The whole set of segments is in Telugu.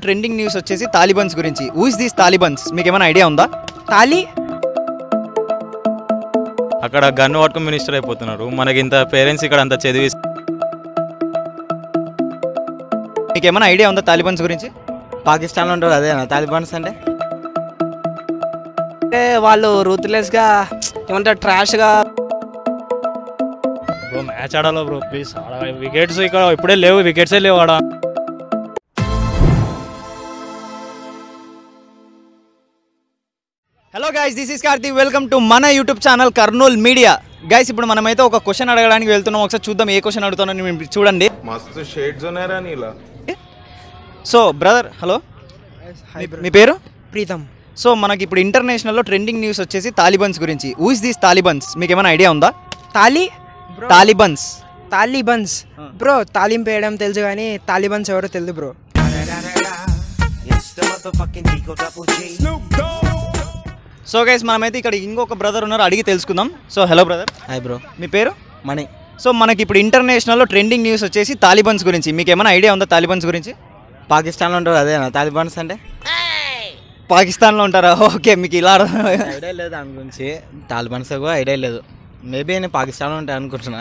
ట్రెండింగ్ న్యూస్ వచ్చేసి తాలిబన్స్ గురించి ఊస్ దీస్ తాలిబన్స్ మీకు ఏమైనా ఐడియా ఉందా తాలి అక్కడ గన్ పట్టుకుని మినిస్టర్ అయిపోతున్నారు మనకి ఇంత పేరెంట్స్ ఇక్కడ అంత చదివి మీకు ఏమైనా ఐడియా ఉందా తాలిబన్స్ గురించి పాకిస్తాన్లో ఉంటారు అదేనా తాలిబాన్స్ అంటే అంటే వాళ్ళు రూత్లెస్గా ఏమంటారు ట్రాష్గా బ్రో మ్యాచ్ ఆడాలో బ్రో ప్లీజ్ ఆడ వికెట్స్ ఇక్కడ ఇప్పుడే లేవు వికెట్సే లేవు ఆడ hello guys this is Karthik welcome to మన YouTube channel Kurnool media guys ఇప్పుడు మనమైతే ఒక క్వశ్చన్ అడగడానికి వెళ్తున్నాం ఒకసారి చూద్దాం ఏ క్వశ్చన్ అడుగుతానో మీరు చూడండి मस्त शेड्स ఉన్నాయరా నీలా సో బ్రదర్ హలో మీ పేరు ప్రీతం సో మనకి ఇప్పుడు ఇంటర్నేషనల్లో ట్రెండింగ్ న్యూస్ వచ్చేసి తాలిబన్స్ గురించి ఊస్ దీస్ తాలిబన్స్ మీకు ఏమైనా ఐడియా ఉందా తాలి తాలిబన్స్ తాలిబన్స్ బ్రో తాలింపు వేయడం తెలుసు కానీ తాలిబన్స్ ఎవరో తెలియదు బ్రో సో గైస్ మనమైతే ఇక్కడ ఇంకొక బ్రదర్ ఉన్నారు అడిగి తెలుసుకుందాం so hello brother hi bro మీ పేరు మనీ సో మనకి ఇప్పుడు ఇంటర్నేషనల్లో ట్రెండింగ్ న్యూస్ వచ్చేసి తాలిబన్స్ గురించి మీకు ఏమైనా ఐడియా ఉందా తాలిబన్స్ గురించి పాకిస్తాన్లో ఉంటారు అదేనా తాలిబాన్స్ అంటే పాకిస్తాన్లో ఉంటారా ఓకే మీకు ఇలా అర్థం- ఐడియా లేదు దాని గురించి తాలిబాన్స్ కూడా ఐడియా లేదు మేబీ నేను పాకిస్తాన్లో ఉంటాయి అనుకుంటున్నా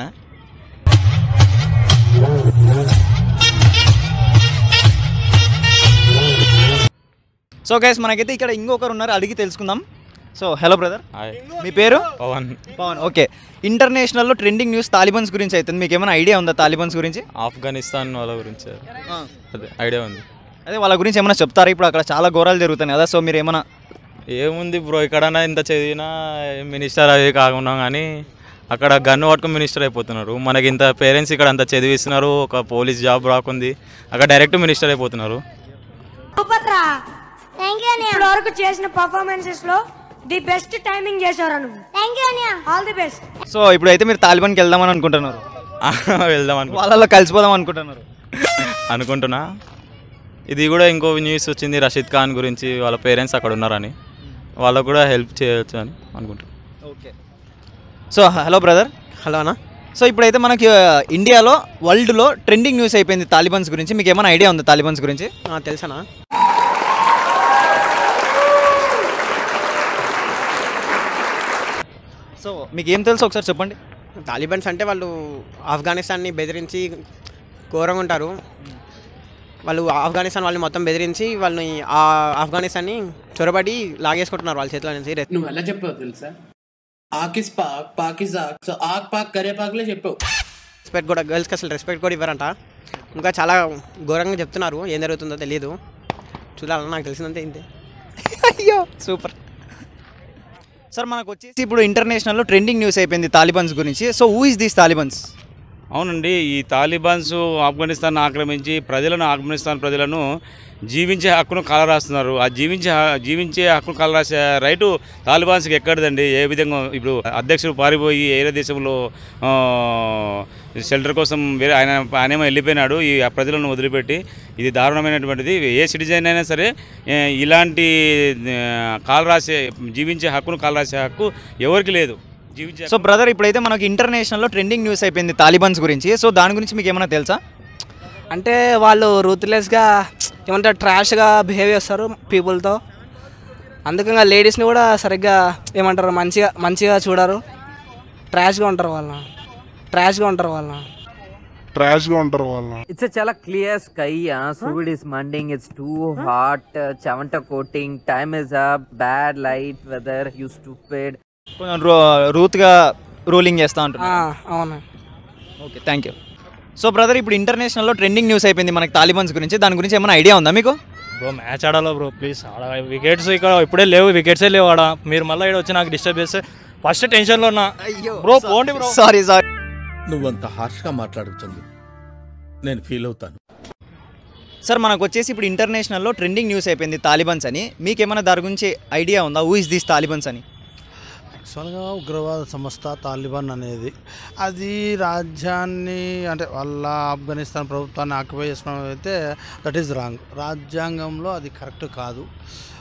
సో గైస్ మనకైతే ఇక్కడ ఇంకొకరు ఉన్నారు అడిగి తెలుసుకుందాం సో హలో బ్రదర్ హాయ్ మీ పేరు పవన్ పవన్ ఓకే ఇంటర్నేషనల్లో ట్రెండింగ్ న్యూస్ తాలిబన్స్ గురించి అవుతుంది మీకు ఏమైనా ఐడియా ఉందా తాలిబన్స్ గురించి ఆఫ్ఘనిస్తాన్ వాళ్ళ గురించి అదే ఐడియా ఉంది అదే వాళ్ళ గురించి ఏమైనా చెప్తారా ఇప్పుడు అక్కడ చాలా ఘోరాలు జరుగుతున్నాయి కదా సో మీరు ఏమైనా ఏముంది బ్రో ఎక్కడైనా ఇంత చదివినా మినిస్టర్ అవి కాకుండా కానీ అక్కడ గన్ పట్టుకుని మినిస్టర్ అయిపోతున్నారు మనకి ఇంత పేరెంట్స్ ఇక్కడ అంత చదివిస్తున్నారు ఒక పోలీస్ జాబ్ రాకుంది అక్కడ డైరెక్ట్ మినిస్టర్ అయిపోతున్నారు సూపర్ రా ఇప్పటి వరకు చేసిన పర్ఫార్మెన్సెస్ లో ది బెస్ట్ టైమింగ్ చేశారు నువ్వు థ్యాంక్ యూ అనియా ఆల్ ది బెస్ట్ సో ఇప్పుడు అయితే మీరు తాలిబాన్కి వెళ్దామని అనుకుంటున్నారు వెళ్దాం అనుకో వాళ్ళలో కలిసిపోదాం అనుకుంటున్నారు అనుకుంటున్నా ఇది కూడా ఇంకో న్యూస్ వచ్చింది రషీద్ ఖాన్ గురించి వాళ్ళ పేరెంట్స్ అక్కడ ఉన్నారని వాళ్ళకు కూడా హెల్ప్ చేయొచ్చు అని అనుకుంటున్నాను okay so hello brother hello అన్న సో ఇప్పుడైతే మనకి ఆ, ఇండియాలో వరల్డ్లో ట్రెండింగ్ న్యూస్ అయిపోయింది తాలిబన్స్ గురించి మీకు ఏమైనా ఐడియా ఉందా తాలిబన్స్ గురించి తెలుసనా సో మీకు ఏం తెలుసు ఒకసారి చెప్పండి తాలిబాన్స్ అంటే వాళ్ళు ఆఫ్ఘనిస్తాన్ని బెదిరించి ఘోరంగా ఉంటారు వాళ్ళు ఆఫ్ఘనిస్తాన్ వాళ్ళని మొత్తం బెదిరించి వాళ్ళని ఆ ఆఫ్ఘనిస్తాన్ని చొరబడి లాగేసుకుంటున్నారు వాళ్ళ చేతిలో నుంచి నువ్వు ఎలా చెప్పావు తెలుసా ఆకిస్ పాక్ పాకిజాక్ సో ఆక్ పాక్ కరేపాకులే చెప్పావు రెస్పెక్ట్ కూడా గర్ల్స్కి అసలు రెస్పెక్ట్ కూడా ఇవ్వరంట ఇంకా చాలా ఘోరంగా చెప్తున్నారు ఏం జరుగుతుందో తెలియదు చూడాలని నాకు తెలిసినంతే ఇంతే అయ్యో సూపర్ సార్ మనకు వచ్చేసి ఇప్పుడు ఇంటర్నేషనల్లో ట్రెండింగ్ న్యూస్ అయిపోయింది తాలిబన్స్ గురించి so who is these Talibans అవునండి ఈ తాలిబాన్స్ ఆఫ్ఘనిస్తాన్ ఆక్రమించి ప్రజలను ఆఫ్ఘనిస్తాన్ ప్రజలను జీవించే హక్కును కలరాస్తున్నారు ఆ జీవించే హ- జీవించే హక్కును కలరాసే రైటు తాలిబాన్స్కి ఎక్కడదండి ఏ విధంగా ఇప్పుడు అధ్యక్షుడు పారిపోయి ఏరే దేశంలో ఆ, షెల్టర్ కోసం వేరే ఆయన ఆయనేమో వెళ్ళిపోయినాడు ఈ ప్రజలను వదిలిపెట్టి ఇది దారుణమైనటువంటిది ఏ సిటిజన్ అయినా సరే ఏ, ఇలాంటి ఆ, కాలు రాసే జీవించే హక్కును కాలు రాసే హక్కు ఎవరికి లేదు జీవించే సో బ్రదర్ ఇప్పుడైతే మనకి ఇంటర్నేషనల్లో ట్రెండింగ్ న్యూస్ అయిపోయింది తాలిబన్స్ గురించి సో దాని గురించి మీకు ఏమైనా తెలుసా అంటే వాళ్ళు రూత్లెస్గా ఏమంటారు ట్రాష్గా బిహేవ్ చేస్తారు పీపుల్తో అందుకని లేడీస్ని కూడా సరిగ్గా ఏమంటారు మంచిగా మంచిగా చూడరు ట్రాష్గా ఉంటారు వాళ్ళ ట్రాష్గా ఉంటారు వాళ్ళ ట్రాష్గా ఉంటారు వాళ్ళు It's a chala clear sky. Uh, Suvid is manding. It's too hot. Uh, Chavanta coating. Time is up. Bad light. Weather. You stupid. కొంచెం రూ రూత్గా రూలింగ్ చేస్తూ ఉంటారు ఆ, అవును okay thank you so brother ఇప్పుడు ఇంటర్నేషనల్లో ట్రెండింగ్ న్యూస్ అయిపోయింది మనకి తాలిబన్స్ గురించి దాని గురించి ఏమైనా ఐడియా ఉందా మీకు బ్రో మ్యాచ్ ఆడాలో బ్రో ప్లీజ్ ఆడ వికెట్స్ ఇక్కడ ఇప్పుడే లేవు వికెట్సే లేవు ఆడ మీరు మళ్ళీ ఇక్కడ వచ్చి నాకు డిస్టర్బ్ చేస్తే ఫస్ట్ టెన్షన్లో ఉన్నా బ్రో పోండి బ్రో సారీ సారీ నువ్వంత హార్ష్గా మాట్లాడుతుంది నేను ఫీల్ అవుతాను సార్ మనకు వచ్చేసి ఇప్పుడు ఇంటర్నేషనల్లో ట్రెండింగ్ న్యూస్ అయిపోయింది తాలిబన్స్ అని మీకు ఏమైనా దాని గురించి ఐడియా ఉందా హూ ఇస్ దీస్ తాలిబన్స్ అని యాక్చువల్గా ఉగ్రవాద సంస్థ తాలిబాన్ అనేది అది రాజ్యాన్ని అంటే వాళ్ళ ఆఫ్ఘనిస్తాన్ ప్రభుత్వాన్ని ఆక్యుపై చేసుకోవడం అయితే దట్ ఈస్ రాంగ్ రాజ్యాంగంలో అది కరెక్ట్ కాదు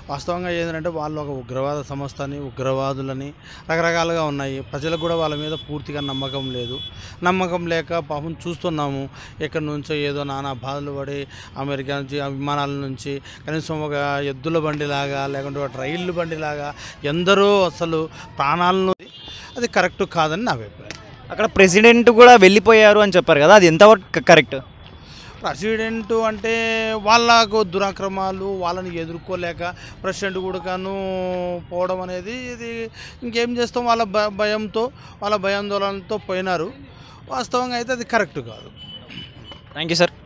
వాస్తవంగా ఏంటంటే వాళ్ళు ఒక ఉగ్రవాద సంస్థ అని ఉగ్రవాదులని రకరకాలుగా ఉన్నాయి ప్రజలకు కూడా వాళ్ళ మీద పూర్తిగా నమ్మకం లేదు నమ్మకం లేక పాపం చూస్తున్నాము ఎక్కడి నుంచో ఏదో నానా బాధలు పడి అమెరికా నుంచి ఆ విమానాల నుంచి కనీసం ఒక ఎద్దుల బండిలాగా లేకుంటే ఒక రైళ్ళు బండిలాగా ఎందరో అసలు ప్రాణాలను అది కరెక్ట్ కాదని నా అభిప్రాయం అక్కడ ప్రెసిడెంట్ కూడా వెళ్ళిపోయారు అని చెప్పారు కదా అది ఎంతవరకు కరెక్ట్ ప్రెసిడెంట్ అంటే వాళ్ళకు దురాక్రమాలు వాళ్ళని ఎదుర్కోలేక ప్రెసిడెంట్ కూడా కాను పోవడం అనేది ఇది ఇంకేం చేస్తాం వాళ్ళ భ భయంతో వాళ్ళ భయాందోళనతో పోయినారు వాస్తవంగా అయితే అది కరెక్ట్ కాదు థ్యాంక్ యూ సార్